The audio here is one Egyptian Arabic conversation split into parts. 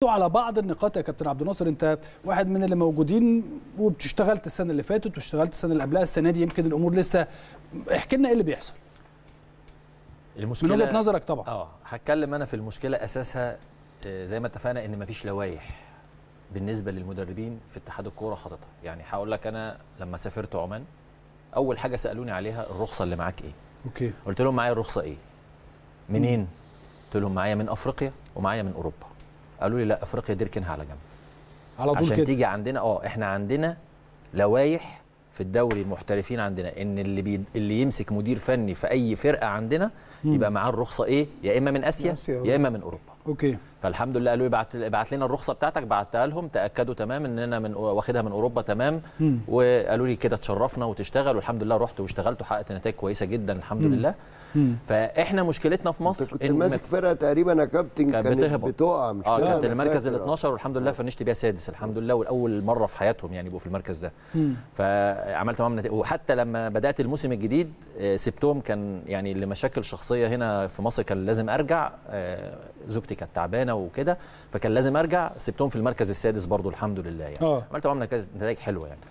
على بعض النقاط يا كابتن عبد الناصر انت واحد من اللي موجودين وبتشتغلت السنه اللي فاتت واشتغلت السنه اللي قبلها السنه دي يمكن الامور لسه احكي لنا ايه اللي بيحصل المشكله من وجهه نظرك طبعا اه هتكلم انا في المشكله اساسها آه، زي ما اتفقنا ان مفيش لوائح بالنسبه للمدربين في اتحاد الكوره حاططها يعني هقول لك انا لما سافرت عمان اول حاجه سالوني عليها الرخصه اللي معاك ايه اوكي قلت لهم معايا الرخصه ايه منين قلت لهم معايا من افريقيا ومعايا من اوروبا قالوا لي لا افريقيا دي اركنها على جنب على طول عشان كده تيجي عندنا اه احنا عندنا لوائح في الدوري المحترفين عندنا ان اللي بي... اللي يمسك مدير فني في اي فرقه عندنا يبقى معاه الرخصه ايه يا اما من اسيا آسيا. يا اما من اوروبا اوكي فالحمد لله قالوا لي ابعت ابعت لنا الرخصه بتاعتك بعتها لهم تاكدوا تمام ان انا من واخدها من اوروبا تمام مم. وقالوا لي كده تشرفنا وتشتغل والحمد لله رحت واشتغلت وحققت نتائج كويسه جدا الحمد لله مم. فاحنا مشكلتنا في انت مصر كنت إن ماسك فرقه تقريبا يا كابتن كانت كانت بتهبط. بتقع مش اه كده؟ كانت أنا المركز ال فاكر. 12 والحمد لله فنشت بيها سادس الحمد لله والاول مره في حياتهم يعني يبقوا في المركز ده مم. فعملت معاهم نتائج وحتى لما بدات الموسم الجديد آه، سبتهم كان يعني لمشاكل شخصيه هنا في مصر كان لازم ارجع آه، زوجتي كانت تعبانه وكده فكان لازم ارجع سبتهم في المركز السادس برضو الحمد لله يعني اه عملت معاهم نتائج نتائج حلوه يعني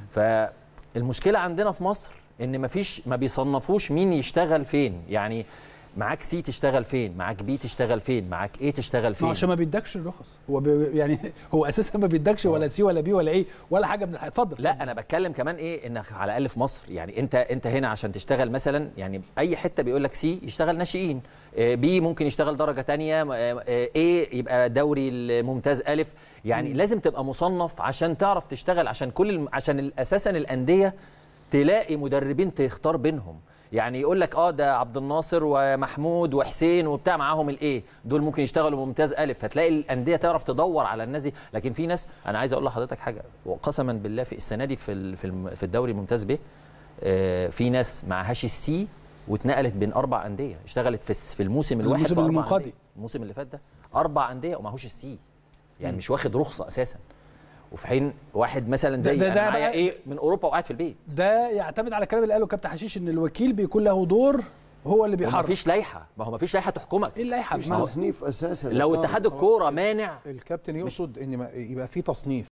فالمشكله عندنا في مصر ان مفيش ما بيصنفوش مين يشتغل فين يعني معاك سي تشتغل فين معاك بي تشتغل فين معاك ايه تشتغل ما فين عشان ما بيدكش الرخص هو بي يعني هو اساسا ما بيدكش ولا سي ولا بي ولا ايه ولا حاجه من الحاجات اتفضل لا انا بتكلم كمان ايه انك على الاقل في مصر يعني انت انت هنا عشان تشتغل مثلا يعني اي حته بيقول لك سي يشتغل ناشئين آه، بي ممكن يشتغل درجه تانية ايه يبقى دوري الممتاز الف يعني لازم تبقى مصنف عشان تعرف تشتغل عشان كل الم- عشان ال- اساسا الانديه تلاقي مدربين تختار بينهم يعني يقول لك اه ده عبد الناصر ومحمود وحسين وبتاع معاهم الايه دول ممكن يشتغلوا ممتاز الف هتلاقي الانديه تعرف تدور على الناس دي لكن في ناس انا عايز اقول لحضرتك حاجه وقسما بالله في السنه دي في ال- في الم- في الدوري الممتاز ب آه، في ناس معهاش السي واتنقلت بين اربع انديه اشتغلت في الس- في الموسم الواحد الموسم في أربع المنقضي. أندية. الموسم اللي فات ده اربع انديه ومعهوش السي يعني مش واخد رخصه اساسا وفي حين واحد مثلا زي ده- ده ده ده معايا بقى- ايه من اوروبا وقاعد في البيت ده يعتمد على الكلام اللي قاله كابتن حشيش ان الوكيل بيكون له دور هو اللي ما بيحرك فيش لائحه ما هو ما فيش لائحه تحكمك ايه اللائحه مش ما هو- تصنيف اساسا لو اتحاد الكوره مانع الكابتن يقصد ان ما- يبقى في تصنيف